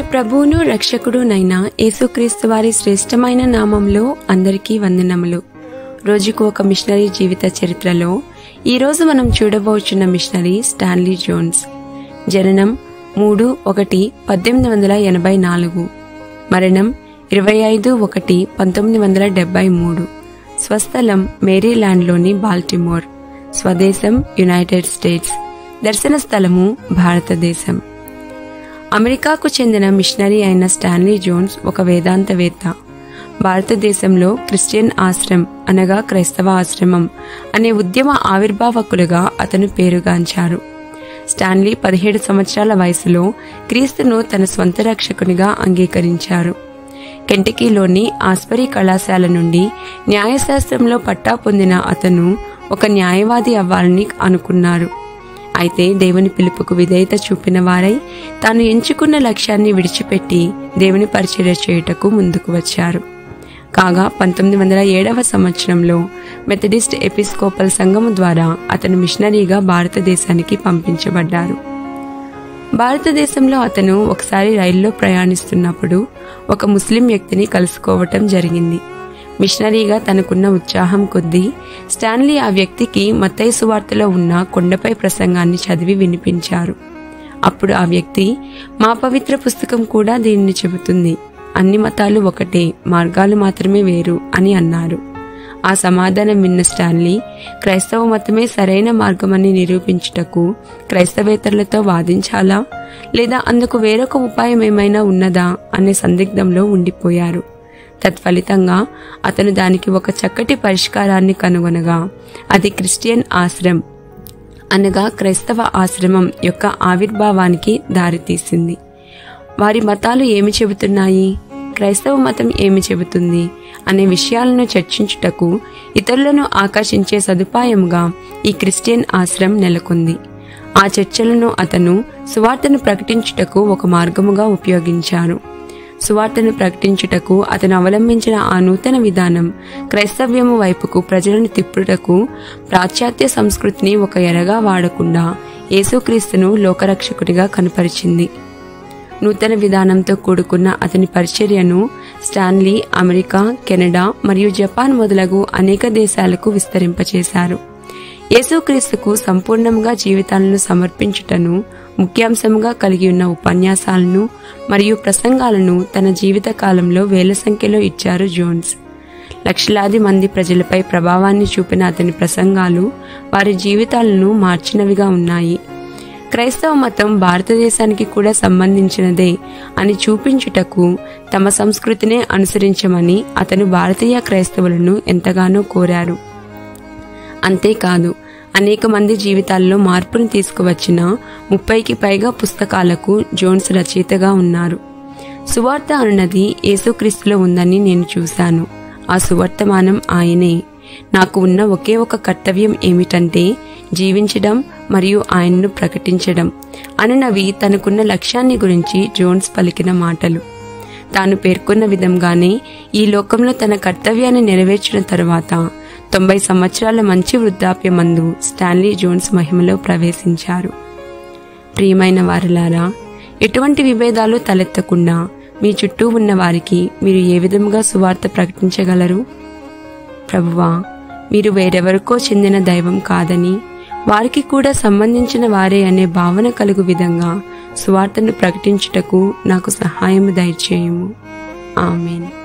ప్రభువును రక్షకుడునైన యేసుక్రీస్తు వారి శ్రేష్టమైన నామంలో అందరికీ వందనములు రోజుకు ఒక మిషనరీ జీవిత చరిత్రలో ఈరోజు మనం చూడబోచున్న మిషనరీ స్టాన్లీ జోన్స్ జననం మూడు ఒకటి పద్దెనిమిది వందల ఎనభై నాలుగు మరణం ఇరవై ఐదు ఒకటి పంతొమ్మిది వందల డెబ్బై మూడు స్వస్థలం మేరీల్యాండ్లోని బాల్టిమోర్ స్వదేశం యునైటెడ్ స్టేట్స్ దర్శన స్థలము భారతదేశం అమెరికాకు చెందిన మిషనరీ అయిన స్టాన్లీ జోన్స్ ఒక వేదాంతవేత్త భారతదేశంలో క్రిస్టియన్ ఆశ్రమ్ అనగా క్రైస్తవ ఆశ్రమం అనే ఉద్యమ ఆవిర్భావకులుగా అతను పేరుగాంచారు స్టాన్లీ పదిహేడు సంవత్సరాల వయసులో క్రీస్తును తన స్వంత రక్షకునిగా అంగీకరించారు కెంటకీలోని ఆస్పరి కళాశాల నుండి న్యాయశాస్త్రంలో పట్టా పొందిన అతను ఒక న్యాయవాది అవ్వాలని అనుకున్నారు అయితే దేవుని పిలుపుకు విధేయత చూపిన వారై తాను ఎంచుకున్న లక్ష్యాన్ని విడిచిపెట్టి దేవుని పరిచర్య చేయుటకు ముందుకు వచ్చారు కాగా పంతొమ్మిది వందల ఏడవ సంవత్సరంలో మెథడిస్ట్ ఎపిస్కోపల్ సంఘము ద్వారా అతను మిషనరీగా భారతదేశానికి పంపించబడ్డారు భారతదేశంలో అతను ఒకసారి రైల్లో ప్రయాణిస్తున్నప్పుడు ఒక ముస్లిం వ్యక్తిని కలుసుకోవటం జరిగింది మిషనరీగా తనకున్న ఉత్సాహం కొద్దీ స్టాన్లీ ఆ వ్యక్తికి మత్తయి సువార్తలో ఉన్న కొండపై ప్రసంగాన్ని చదివి వినిపించారు అప్పుడు ఆ వ్యక్తి మా పవిత్ర పుస్తకం కూడా దీనిని చెబుతుంది అన్ని మతాలు ఒకటే మార్గాలు మాత్రమే వేరు అని అన్నారు ఆ సమాధానం విన్న స్టాన్లీ క్రైస్తవ మతమే సరైన మార్గమని నిరూపించుటకు క్రైస్తవేతరులతో వాదించాలా లేదా అందుకు వేరొక ఉపాయం ఏమైనా ఉన్నదా అనే సందిగ్ధంలో ఉండిపోయారు తత్ఫలితంగా అతను దానికి ఒక చక్కటి పరిష్కారాన్ని కనుగొనగా అది క్రిస్టియన్ ఆశ్రమ్ అనగా క్రైస్తవ ఆశ్రమం యొక్క ఆవిర్భావానికి దారితీసింది వారి మతాలు ఏమి చెబుతున్నాయి క్రైస్తవ మతం ఏమి చెబుతుంది అనే విషయాలను చర్చించుటకు ఇతరులను ఆకర్షించే సదుపాయంగా ఈ క్రిస్టియన్ ఆశ్రమం నెలకొంది ఆ చర్చలను అతను సువార్తను ప్రకటించుటకు ఒక మార్గముగా ఉపయోగించారు సువార్తను ప్రకటించుటకు అతను అవలంబించిన ఆ నూతన విధానం క్రైస్తవ్యము వైపుకు ప్రజలను తిప్పుటకు పాశ్చాత్య సంస్కృతిని ఒక ఎరగా వాడకుండా యేసుక్రీస్తును లోకరక్షకుడిగా కనపరిచింది నూతన విధానంతో కూడుకున్న అతని పరిచర్యను స్టాన్లీ అమెరికా కెనడా మరియు జపాన్ మొదలగు అనేక దేశాలకు విస్తరింపచేశారు యేసుక్రీస్తుకు సంపూర్ణంగా జీవితాలను సమర్పించుటను ముఖ్యాంశంగా కలిగి ఉన్న ఉపన్యాసాలను మరియు ప్రసంగాలను తన జీవిత కాలంలో వేల సంఖ్యలో ఇచ్చారు జోన్స్ లక్షలాది మంది ప్రజలపై ప్రభావాన్ని చూపిన అతని ప్రసంగాలు వారి జీవితాలను మార్చినవిగా ఉన్నాయి క్రైస్తవ మతం భారతదేశానికి కూడా సంబంధించినదే అని చూపించుటకు తమ సంస్కృతినే అనుసరించమని అతను భారతీయ క్రైస్తవులను ఎంతగానో కోరారు అంతేకాదు అనేక మంది జీవితాల్లో మార్పును తీసుకువచ్చిన ముప్పైకి పైగా పుస్తకాలకు జోన్స్ రచయితగా ఉన్నారు సువార్త అన్నది యేసుక్రీస్తులో ఉందని నేను చూశాను ఆ సువర్తమానం ఆయనే నాకు ఉన్న ఒకే ఒక కర్తవ్యం ఏమిటంటే జీవించడం మరియు ఆయన్ను ప్రకటించడం అననవి తనకున్న లక్ష్యాన్ని గురించి జోన్స్ పలికిన మాటలు తాను పేర్కొన్న విధంగానే ఈ లోకంలో తన కర్తవ్యాన్ని నెరవేర్చిన తరువాత తొంభై సంవత్సరాల మంచి వృద్ధాప్యమందు స్టాన్లీ జోన్స్ మహిమలో ప్రవేశించారు ప్రియమైన వారిలారా ఎటువంటి విభేదాలు తలెత్తకుండా మీ చుట్టూ ఉన్న వారికి మీరు ఏ విధముగా సువార్త ప్రకటించగలరు ప్రభువా మీరు వేరెవరికో చెందిన దైవం కాదని వారికి కూడా సంబంధించిన వారే అనే భావన కలుగు విధంగా సువార్తను ప్రకటించుటకు నాకు సహాయము దయచేయము ఆమెను